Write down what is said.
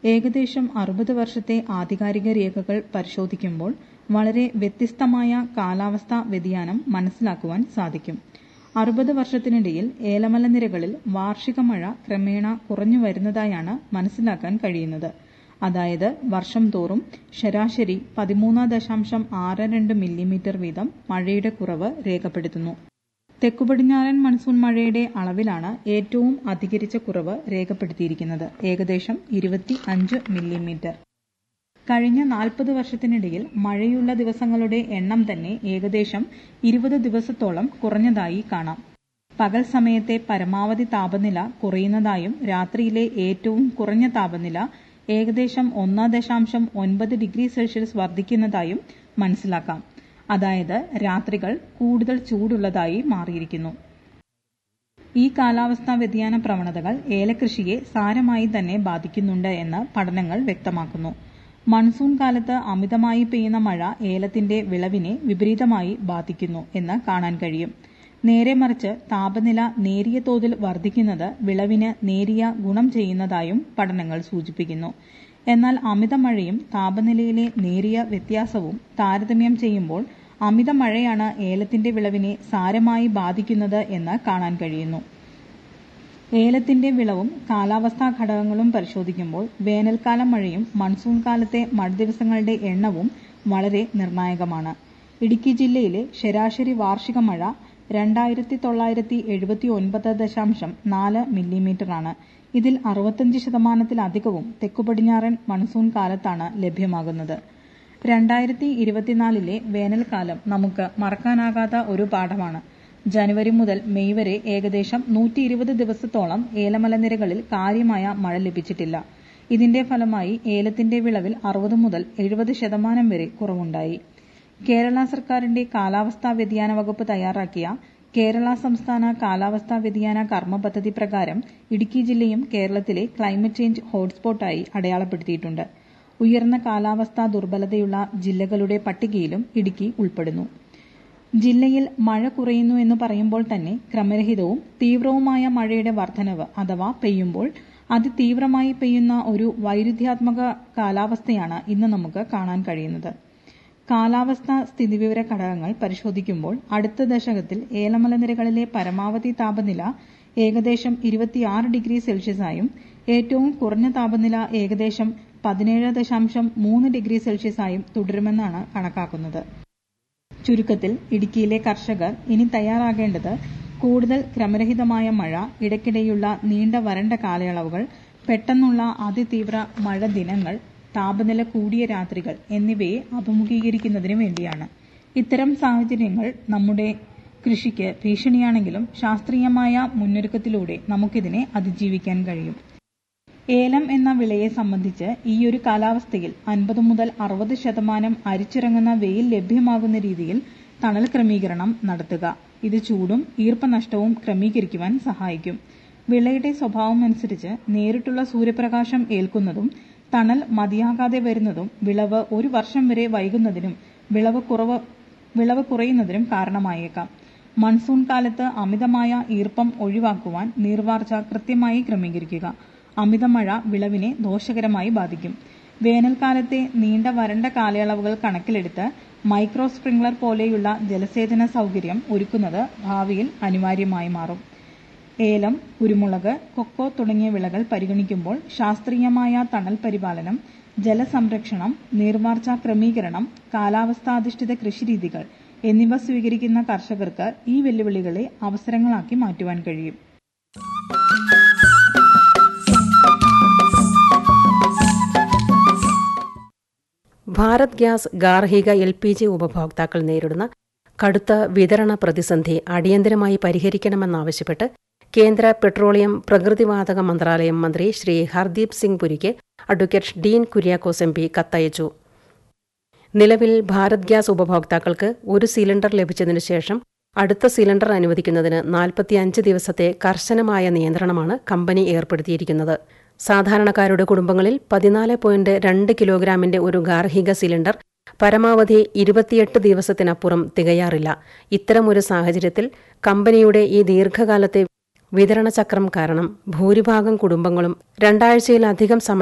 ഏകദേശം അറുപത് വർഷത്തെ ആധികാരിക രേഖകൾ പരിശോധിക്കുമ്പോൾ വളരെ വ്യത്യസ്തമായ കാലാവസ്ഥാ വ്യതിയാനം മനസ്സിലാക്കുവാൻ സാധിക്കും അറുപത് വർഷത്തിനിടയിൽ ഏലമല നിരകളിൽ വാർഷിക മഴ ക്രമേണ കുറഞ്ഞു വരുന്നതായാണ് മനസ്സിലാക്കാൻ കഴിയുന്നത് അതായത് വർഷം തോറും ശരാശരി പതിമൂന്ന് ദശാംശം ആറ് രണ്ട് മില്ലിമീറ്റർ വീതം മഴയുടെ കുറവ് രേഖപ്പെടുത്തുന്നു തെക്കുപടിഞ്ഞാറൻ മൺസൂൺ മഴയുടെ അളവിലാണ് ഏറ്റവും അധികരിച്ച കുറവ് രേഖപ്പെടുത്തിയിരിക്കുന്നത് ഏകദേശം ഇരുപത്തി അഞ്ച് മില്ലിമീറ്റർ കഴിഞ്ഞ നാൽപ്പത് വർഷത്തിനിടയിൽ മഴയുള്ള ദിവസങ്ങളുടെ എണ്ണം തന്നെ ഏകദേശം ഇരുപത് ദിവസത്തോളം കുറഞ്ഞതായി കാണാം പകൽ സമയത്തെ പരമാവധി താപനില കുറയുന്നതായും രാത്രിയിലെ ഏറ്റവും കുറഞ്ഞ താപനില ഏകദേശം ഒന്ന് ദശാംശം ഒൻപത് ഡിഗ്രി സെൽഷ്യസ് വർദ്ധിക്കുന്നതായും മനസ്സിലാക്കാം അതായത് രാത്രികൾ കൂടുതൽ ചൂടുള്ളതായി മാറിയിരിക്കുന്നു ഈ കാലാവസ്ഥാ വ്യതിയാന പ്രവണതകൾ ഏലകൃഷിയെ സാരമായി തന്നെ ബാധിക്കുന്നുണ്ട് എന്ന് പഠനങ്ങൾ വ്യക്തമാക്കുന്നു മൺസൂൺ കാലത്ത് അമിതമായി പെയ്യുന്ന മഴ ഏലത്തിന്റെ വിളവിനെ വിപരീതമായി ബാധിക്കുന്നു എന്ന് കാണാൻ കഴിയും നേരെ മറിച്ച് താപനില നേരിയ തോതിൽ വർദ്ധിക്കുന്നത് വിളവിന് നേരിയ ഗുണം ചെയ്യുന്നതായും പഠനങ്ങൾ സൂചിപ്പിക്കുന്നു എന്നാൽ അമിതമഴയും താപനിലയിലെ നേരിയ വ്യത്യാസവും താരതമ്യം ചെയ്യുമ്പോൾ അമിത മഴയാണ് ഏലത്തിന്റെ വിളവിനെ സാരമായി ബാധിക്കുന്നത് എന്ന് കാണാൻ കഴിയുന്നു ഏലത്തിന്റെ വിളവും കാലാവസ്ഥാ ഘടകങ്ങളും പരിശോധിക്കുമ്പോൾ വേനൽക്കാല മഴയും മൺസൂൺ കാലത്തെ മഴ ദിവസങ്ങളുടെ എണ്ണവും വളരെ നിർണായകമാണ് ഇടുക്കി ജില്ലയിലെ ശരാശരി വാർഷിക മഴ രണ്ടായിരത്തി തൊള്ളായിരത്തി എഴുപത്തി ഒൻപത് ദശാംശം നാല് മില്ലിമീറ്ററാണ് ഇതിൽ അറുപത്തഞ്ച് ശതമാനത്തിലധികവും തെക്കുപടിഞ്ഞാറൻ മൺസൂൺ കാലത്താണ് ലഭ്യമാകുന്നത് രണ്ടായിരത്തി ഇരുപത്തിനാലിലെ വേനൽക്കാലം നമുക്ക് മറക്കാനാകാത്ത ഒരു പാഠമാണ് ജനുവരി മുതൽ മെയ് വരെ ഏകദേശം നൂറ്റി ഇരുപത് ദിവസത്തോളം ഏലമലനിരകളിൽ കാര്യമായ മഴ ലഭിച്ചിട്ടില്ല ഇതിന്റെ ഫലമായി ഏലത്തിന്റെ വിളവിൽ അറുപത് മുതൽ എഴുപത് ശതമാനം വരെ കുറവുണ്ടായി കേരള സർക്കാരിന്റെ കാലാവസ്ഥാ വ്യതിയാന വകുപ്പ് തയ്യാറാക്കിയ കേരള സംസ്ഥാന കാലാവസ്ഥാ വ്യതിയാന കർമ്മ പദ്ധതി പ്രകാരം ഇടുക്കി ജില്ലയും കേരളത്തിലെ ക്ലൈമറ്റ് ചേഞ്ച് ഹോട്ട്സ്പോട്ടായി അടയാളപ്പെടുത്തിയിട്ടുണ്ട് ഉയർന്ന കാലാവസ്ഥാ ദുർബലതയുള്ള ജില്ലകളുടെ പട്ടികയിലും ഇടുക്കി ഉൾപ്പെടുന്നു ജില്ലയിൽ മഴ കുറയുന്നു എന്ന് പറയുമ്പോൾ തന്നെ ക്രമരഹിതവും തീവ്രവുമായ മഴയുടെ വർധനവ് അഥവാ പെയ്യുമ്പോൾ അതിതീവ്രമായി പെയ്യുന്ന ഒരു വൈരുദ്ധ്യാത്മക കാലാവസ്ഥയാണ് ഇന്ന് നമുക്ക് കാണാൻ കഴിയുന്നത് കാലാവസ്ഥാ സ്ഥിതിവിവര ഘടകങ്ങൾ പരിശോധിക്കുമ്പോൾ അടുത്ത ദശകത്തിൽ ഏലമല നിരകളിലെ പരമാവധി താപനില ഏകദേശം ഇരുപത്തിയാറ് ഡിഗ്രി സെൽഷ്യസായും ഏറ്റവും കുറഞ്ഞ താപനില ഏകദേശം പതിനേഴ് ദശാംശം മൂന്ന് ഡിഗ്രി സെൽഷ്യസായും തുടരുമെന്നാണ് കണക്കാക്കുന്നത് ചുരുക്കത്തിൽ ഇടുക്കിയിലെ കർഷകർ ഇനി തയ്യാറാകേണ്ടത് കൂടുതൽ ക്രമരഹിതമായ മഴ ഇടയ്ക്കിടെയുള്ള നീണ്ട വരണ്ട കാലയളവുകൾ പെട്ടെന്നുള്ള അതിതീവ്ര മഴ ദിനങ്ങൾ താപനില കൂടിയ രാത്രികൾ എന്നിവയെ അഭിമുഖീകരിക്കുന്നതിന് വേണ്ടിയാണ് ഇത്തരം സാഹചര്യങ്ങൾ നമ്മുടെ കൃഷിക്ക് ഭീഷണിയാണെങ്കിലും ശാസ്ത്രീയമായ മുന്നൊരുക്കത്തിലൂടെ നമുക്കിതിനെ അതിജീവിക്കാൻ കഴിയും ഏലം എന്ന വിളയെ സംബന്ധിച്ച് ഈ ഒരു കാലാവസ്ഥയിൽ അൻപത് മുതൽ അറുപത് ശതമാനം അരിച്ചിറങ്ങുന്ന വെയിൽ ലഭ്യമാകുന്ന രീതിയിൽ തണൽ ക്രമീകരണം നടത്തുക ഇത് ചൂടും ഈർപ്പനഷ്ടവും ക്രമീകരിക്കുവാൻ സഹായിക്കും വിളയുടെ സ്വഭാവം അനുസരിച്ച് നേരിട്ടുള്ള സൂര്യപ്രകാശം ഏൽക്കുന്നതും തണൽ മതിയാകാതെ വരുന്നതും വിളവ് ഒരു വർഷം വരെ വൈകുന്നതിനും വിളവ് കുറവ് വിളവ് കുറയുന്നതിനും കാരണമായേക്കാം മൺസൂൺ കാലത്ത് അമിതമായ ഈർപ്പം ഒഴിവാക്കുവാൻ നീർവാർച്ച കൃത്യമായി ക്രമീകരിക്കുക അമിതമഴ വിളവിനെ ദോഷകരമായി ബാധിക്കും വേനൽക്കാലത്തെ നീണ്ട വരണ്ട കാലയളവുകൾ കണക്കിലെടുത്ത് മൈക്രോ സ്പ്രിംഗ്ലർ പോലെയുള്ള ജലസേചന സൗകര്യം ഒരുക്കുന്നത് ഭാവിയിൽ അനിവാര്യമായി മാറും ഏലം കുരുമുളക് കൊക്കോ തുടങ്ങിയ വിളകൾ പരിഗണിക്കുമ്പോൾ ശാസ്ത്രീയമായ തണൽ പരിപാലനം ജലസംരക്ഷണം നീർവാർച്ച ക്രമീകരണം കാലാവസ്ഥാധിഷ്ഠിത കൃഷിരീതികൾ എന്നിവ സ്വീകരിക്കുന്ന കർഷകർക്ക് ഈ വെല്ലുവിളികളെ അവസരങ്ങളാക്കി മാറ്റുവാൻ കഴിയും ഭാരത് ഗ്യാസ് ഗാർഹിക എൽ പി ജി ഉപഭോക്താക്കൾ നേരിടുന്ന കടുത്ത വിതരണ പ്രതിസന്ധി അടിയന്തരമായി പരിഹരിക്കണമെന്നാവശ്യപ്പെട്ട് കേന്ദ്ര പെട്രോളിയം പ്രകൃതിവാതക മന്ത്രാലയം മന്ത്രി ശ്രീ ഹർദീപ് സിംഗ് പുരിക്ക് advocate Dean Kuriakose M P കത്തയച്ചു നിലവിൽ ഭാരത് ഗ്യാസ് ഉപഭോക്താക്കൾക്ക് ഒരു സിലിണ്ടർ ലഭിച്ചതിനു ശേഷം അടുത്ത സിലിണ്ടർ അനുവദിക്കുന്നതിന് നാൽപ്പത്തിയഞ്ച് ദിവസത്തെ കർശനമായ നിയന്ത്രണമാണ് കമ്പനി ഏർപ്പെടുത്തിയിരിക്കുന്നത് സാധാരണക്കാരുടെ കുടുംബങ്ങളിൽ പതിനാല് പോയിന്റ് രണ്ട് കിലോഗ്രാമിന്റെ ഒരു ഗാർഹിക സിലിണ്ടർ പരമാവധി ഇരുപത്തിയെട്ട് ദിവസത്തിനപ്പുറം തികയാറില്ല ഇത്തരമൊരു സാഹചര്യത്തിൽ കമ്പനിയുടെ ഈ ദീർഘകാലത്തെ വിതരണ ചക്രം കാരണം ഭൂരിഭാഗം കുടുംബങ്ങളും രണ്ടാഴ്ചയിലധികം സമയം